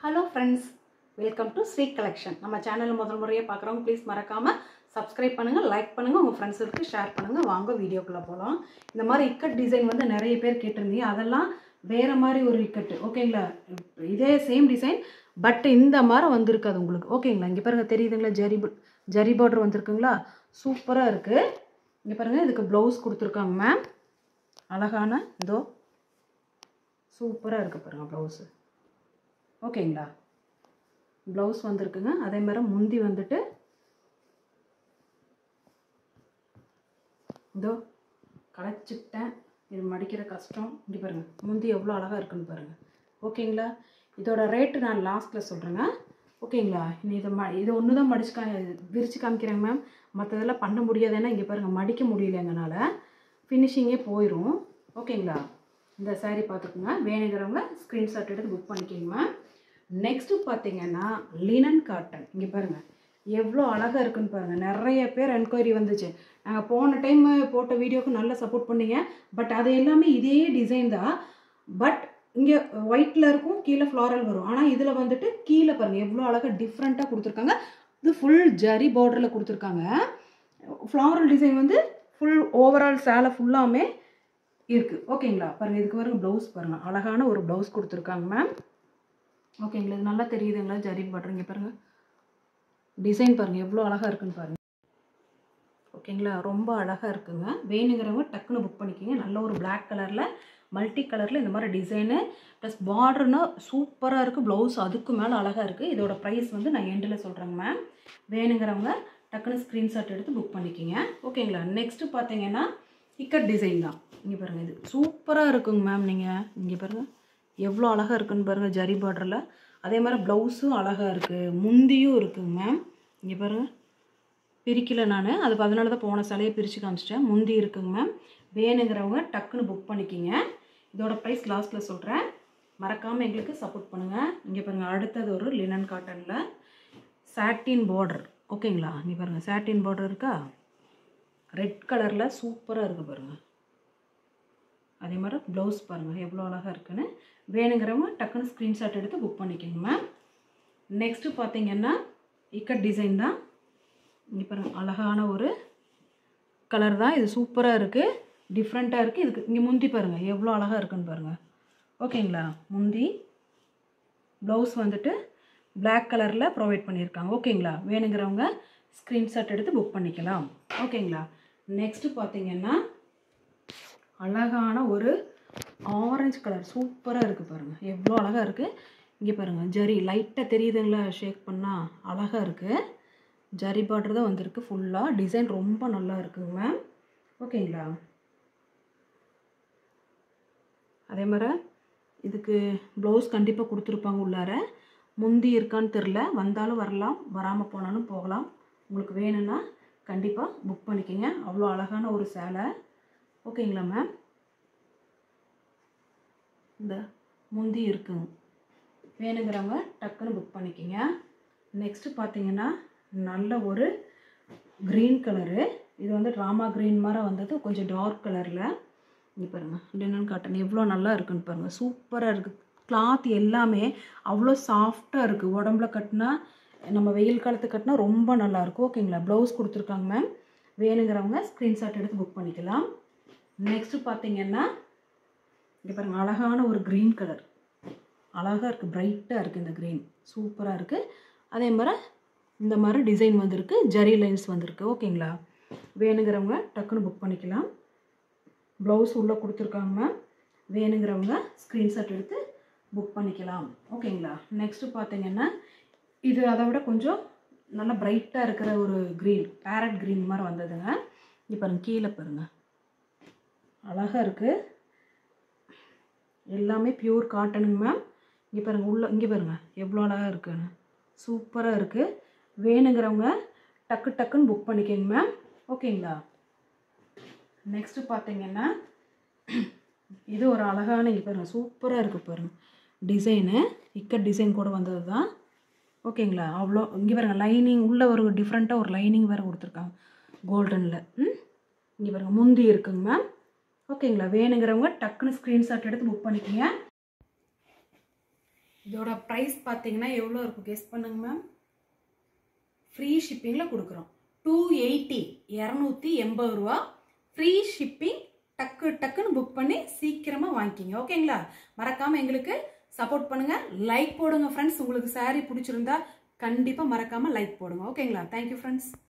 hello friends welcome to Sri collection நம்ம channel முதல் முறையாக பார்க்குறவங்க ப்ளீஸ் மறக்காமல் சப்ஸ்கிரைப் பண்ணுங்கள் லைக் பண்ணுங்கள் உங்கள் ஃப்ரெண்ட்ஸுக்கு ஷேர் பண்ணுங்கள் வாங்க வீடியோக்குள்ளே போகலாம் இந்த மாதிரி இக்கட் டிசைன் வந்து நிறைய பேர் கேட்டிருந்தீங்க அதெல்லாம் வேறு மாதிரி ஒரு இக்கட்டு ஓகேங்களா இதே சேம் டிசைன் பட் இந்த மாதிரி வந்திருக்காது உங்களுக்கு ஓகேங்களா இங்கே பாருங்க தெரியுதுங்களா ஜரி பு- ஜரி பார்டர் வந்திருக்குங்களா சூப்பராக இருக்குது இங்கே பாருங்கள் இதுக்கு ப்ளவுஸ் கொடுத்துருக்காங்க மேம் அழகான இதோ சூப்பராக இருக்குது பாருங்கள் ப்ளவுஸு ஓகேங்களா ப்ளவுஸ் வந்திருக்குங்க அதே மாதிரி முந்தி வந்துட்டு இதோ களைச்சிட்டேன் இது மடிக்கிற கஷ்டம் இங்கே பாருங்கள் முந்தி எவ்வளோ அழகாக இருக்குன்னு பாருங்கள் ஓகேங்களா இதோட ரேட்டு நான் லாஸ்ட்டில் சொல்கிறேங்க ஓகேங்களா இனி இதை ம இது ஒன்று தான் மடிச்சு கா விரித்து காமிக்கிறேங்க மேம் மற்றதெல்லாம் பண்ண முடியாது ஏன்னா இங்கே பாருங்கள் மடிக்க முடியல எங்களால் ஃபினிஷிங்கே போயிடும் ஓகேங்களா இந்த saree பார்த்துக்குங்க வேணுங்கிறவங்க ஸ்க்ரீன்ஷாட் எடுத்து புக் பண்ணிக்கிங்க மேம் நெக்ஸ்ட்டு பார்த்தீங்கன்னா லினன் காட்டன் இங்கே பாருங்கள் எவ்வளோ அழகாக இருக்குன்னு பாருங்கள் நிறைய பேர் என்கொயரி வந்துச்சு நாங்கள் போன டைம் போட்ட வீடியோக்கு நல்லா சப்போர்ட் பண்ணீங்க பட் அது எல்லாமே இதே டிசைன் தான் பட் இங்கே ஒயிட்டில் இருக்கும் கீழே ஃப்ளாரல் வரும் ஆனால் இதில் வந்துட்டு கீழே பாருங்கள் எவ்வளோ அழகாக டிஃப்ரெண்ட்டாக கொடுத்துருக்காங்க இது ஃபுல் ஜரி பார்டரில் கொடுத்துருக்காங்க ஃப்ளாரல் டிசைன் வந்து ஃபுல் ஓவரால் சேலை ஃபுல்லாமே இருக்குது ஓகேங்களா பாருங்கள் இதுக்கு பாருங்க ப்ளவுஸ் பாருங்கள் அழகான ஒரு ப்ளவுஸ் கொடுத்துருக்காங்க மேம் ஓகேங்களா இது நல்லா தெரியுதுங்களா ஜரி பாடுறீங்க பாருங்கள் டிசைன் பாருங்கள் எவ்வளோ அழகாக இருக்குன்னு பாருங்கள் ஓகேங்களா ரொம்ப அழகாக இருக்குங்க வேணுங்கிறவங்க டக்குன்னு புக் பண்ணிக்கிங்க நல்ல ஒரு Black கலரில் மல்டி கலரில் இந்த மாதிரி டிசைனு ப்ளஸ் பார்டர்னா சூப்பராக இருக்குது ப்ளவுஸ் அதுக்கு மேலே அழகாக இருக்குது இதோட ப்ரைஸ் வந்து நான் எண்டில் சொல்கிறேங்க மேம் வேணுங்கிறவங்க டக்குன்னு ஸ்க்ரீன்ஷாட் எடுத்து புக் பண்ணிக்கிங்க ஓகேங்களா நெக்ஸ்ட்டு பார்த்தீங்கன்னா இக்கட் டிசைன் தான் இங்கே பாருங்கள் இது சூப்பராக இருக்குங்க மேம் நீங்கள் இங்கே பாருங்கள் எவ்வளோ அழகாக இருக்குன்னு பாருங்கள் ஜரி பார்டரில் அதே மாதிரி ப்ளவுஸும் அழகாக இருக்குது முந்தியும் இருக்குங்க மேம் இங்கே பாருங்கள் பிரிக்கல நான் அது அதனால தான் போன சிலையை பிரித்து காமிச்சிட்டேன் முந்தி இருக்குங்க மேம் வேணுங்கிறவங்க டக்குன்னு புக் பண்ணிக்கிங்க இதோட ப்ரைஸ் லாஸ்ட்டில் சொல்கிறேன் மறக்காமல் எங்களுக்கு சப்போர்ட் பண்ணுங்கள் இங்கே பாருங்கள் அடுத்தது ஒரு லினன் காட்டனில் சாட்டின் பார்டர் ஓகேங்களா நீ பாருங்கள் சாட்டின் பார்டர் இருக்கா ரெட் கலரில் சூப்பராக இருக்குது பாருங்கள் அதே மாதிரி ப்ளவுஸ் பாருங்கள் எவ்வளோ அழகாக இருக்குன்னு வேணுங்கிறவங்க டக்குன்னு ஸ்க்ரீன்ஷாட் எடுத்து புக் பண்ணிக்கோங்க மேம் நெக்ஸ்ட்டு பார்த்தீங்கன்னா இக்கட் டிசைன் தான் இங்கே பாருங்கள் அழகான ஒரு கலர் தான் இது சூப்பராக இருக்குது டிஃப்ரெண்ட்டாக இருக்குது இதுக்கு இங்கே முந்தி பாருங்கள் எவ்வளோ அழகாக இருக்குன்னு பாருங்கள் ஓகேங்களா முந்தி ப்ளவுஸ் வந்துட்டு Black கலரில் ப்ரொவைட் பண்ணியிருக்காங்க ஓகேங்களா வேணுங்கிறவங்க ஸ்க்ரீன்ஷாட் எடுத்து புக் பண்ணிக்கலாம் ஓகேங்களா நெக்ஸ்ட்டு பார்த்தீங்கன்னா அழகான ஒரு ஆரஞ்சு கலர் சூப்பராக இருக்குது பாருங்கள் எவ்வளோ அழகாக இருக்குது இங்கே பாருங்கள் ஜரி லைட்டாக தெரியுதுங்களா ஷேக் பண்ணால் அழகாக இருக்குது ஜரி பார்டர் தான் வந்திருக்கு ஃபுல்லாக டிசைன் ரொம்ப நல்லா இருக்குங்க மேம் ஓகேங்களா அதே மாதிரி இதுக்கு ப்ளவுஸ் கண்டிப்பாக கொடுத்துருப்பாங்க உள்ளார முந்தி இருக்கான்னு தெரில வந்தாலும் வரலாம் வராமல் போனாலும் போகலாம் உங்களுக்கு வேணும்னா கண்டிப்பாக புக் பண்ணிக்கோங்க அவ்வளோ அழகான ஒரு சேலை ஓகேங்களா மேம் இந்த முந்தி இருக்குங்க வேணுங்கிறவங்க டக்குன்னு புக் பண்ணிக்கோங்க நெக்ஸ்ட்டு பார்த்தீங்கன்னா நல்ல ஒரு க்ரீன் கலரு இது வந்து ட்ராமா க்ரீன் மாதிரி வந்தது கொஞ்சம் டார்க் கலரில் இங்கே பாருங்கள் லினன் காட்டன் எவ்வளோ நல்லா இருக்குன்னு பாருங்கள் சூப்பராக இருக்குது கிளாத் எல்லாமே அவ்வளோ சாஃப்டாக இருக்குது உடம்புல கட்டினா நம்ம வெயில் காலத்துக்கு கட்டினா ரொம்ப நல்லாயிருக்கும் ஓகேங்களா ப்ளவுஸ் கொடுத்துருக்காங்க மேம் வேணுங்கிறவங்க ஸ்க்ரீன்ஷாட் எடுத்து புக் பண்ணிக்கலாம் நெக்ஸ்ட்டு பார்த்தீங்கன்னா இங்கே பாருங்கள் அழகான ஒரு க்ரீன் கலர் அழகாக இருக்குது பிரைட்டாக இருக்குது இந்த க்ரீன் சூப்பராக இருக்குது அதே மாதிரி இந்த மாதிரி டிசைன் வந்திருக்கு ஜரி லைன்ஸ் வந்திருக்கு ஓகேங்களா வேணுங்கிறவங்க டக்குன்னு புக் பண்ணிக்கலாம் ப்ளவுஸ் உள்ளே கொடுத்துருக்காங்க மேம் வேணுங்கிறவங்க ஸ்க்ரீன்ஷாட் எடுத்து புக் பண்ணிக்கலாம் ஓகேங்களா நெக்ஸ்ட்டு பார்த்தீங்கன்னா இது அதை விட கொஞ்சம் நல்லா பிரைட்டாக இருக்கிற ஒரு க்ரீன் பேரட் க்ரீன் மாதிரி வந்ததுங்க இப்போ பாருங்க கீழே பாருங்கள் அழகாக இருக்குது எல்லாமே பியூர் காட்டனுங்க மேம் இங்கே பாருங்கள் உள்ள இங்கே பாருங்கள் எவ்வளோ அழகாக இருக்குன்னு சூப்பராக இருக்குது வேணுங்கிறவங்க டக்கு டக்குன்னு புக் பண்ணிக்கோங்க மேம் ஓகேங்களா நெக்ஸ்ட்டு பார்த்தீங்கன்னா இது ஒரு அழகான இங்கே பாருங்கள் சூப்பராக இருக்குது பாருங்கள் டிசைனு இக்கட் டிசைன் கூட வந்தது தான் ஓகேங்களா அவ்வளோ இங்கே பாருங்க லைனிங் உள்ள ஒரு டிஃப்ரெண்ட்டாக ஒரு லைனிங் வேறு கொடுத்துருக்காங்க கோல்டனில் ம் இங்கே பாருங்கள் முந்தி இருக்குங்க மேம் ஓகேங்களா வேணுங்கிறவங்க டக்குன்னு ஸ்க்ரீன்ஷாட் எடுத்து புக் பண்ணிக்கோங்க இதோட ப்ரைஸ் பார்த்தீங்கன்னா எவ்வளோ இருக்கும் கெஸ் பண்ணுங்க மேம் ஃப்ரீ ஷிப்பிங்கில் கொடுக்குறோம் டூ எயிட்டி இரநூத்தி எண்பது ரூபா ஃப்ரீ ஷிப்பிங் டக்கு டக்குன்னு புக் பண்ணி சீக்கிரமாக வாங்கிக்கிங்க ஓகேங்களா மறக்காமல் எங்களுக்கு சப்போர்ட் பண்ணுங்க லைக் போடுங்க ஃப்ரெண்ட்ஸ் உங்களுக்கு saree பிடிச்சிருந்தா கண்டிப்பாக மறக்காமல் லைக் போடுங்க ஓகேங்களா தேங்க்யூ ஃப்ரெண்ட்ஸ்